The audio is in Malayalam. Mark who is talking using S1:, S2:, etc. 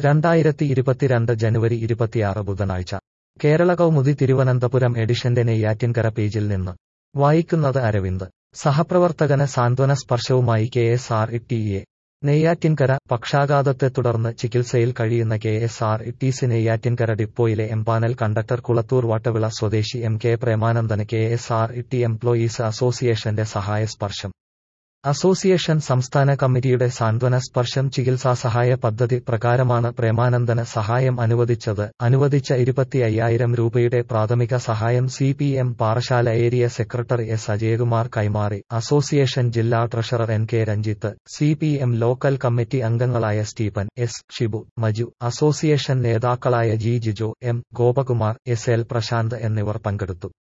S1: രണ്ടായിരത്തി ഇരുപത്തിരണ്ട് ജനുവരി ഇരുപത്തിയാറ് ബുധനാഴ്ച കേരള കൗമുദി തിരുവനന്തപുരം എഡിഷന്റെ നെയ്യാറ്റിൻകര പേജിൽ നിന്ന് വായിക്കുന്നത് അരവിന്ദ് സഹപ്രവർത്തകന് സാന്ത്വന സ്പർശവുമായി K S R E T A Neyyattinkara പക്ഷാഘാതത്തെ തുടർന്ന് ചികിത്സയിൽ കഴിയുന്ന K S R E T C Neyyattinkara ഡിപ്പോയിലെ എംപാനൽ കണ്ടക്ടർ കുളത്തൂർ വട്ടവിള സ്വദേശി എം കെ പ്രേമാനന്ദന് K S R E T employees അസോസിയേഷന്റെ സഹായ സ്പർശം അസോസിയേഷൻ സംസ്ഥാന കമ്മിറ്റിയുടെ സാന്ത്വന സ്പർശം ചികിത്സാ സഹായ പദ്ധതി പ്രകാരമാണ് പ്രേമാനന്ദന് സഹായം അനുവദിച്ചത് അനുവദിച്ച ഇരുപത്തി അയ്യായിരം രൂപയുടെ പ്രാഥമിക സഹായം C P M Parassala area secretary S Ajayakumar കൈമാറി അസോസിയേഷൻ ജില്ലാ treasurer N K Ranjith C P M local committee അംഗങ്ങളായ Stephen S Shibu Maju association നേതാക്കളായ G Jijo M Gopakumar S L Prashanth എന്നിവർ പങ്കെടുത്തു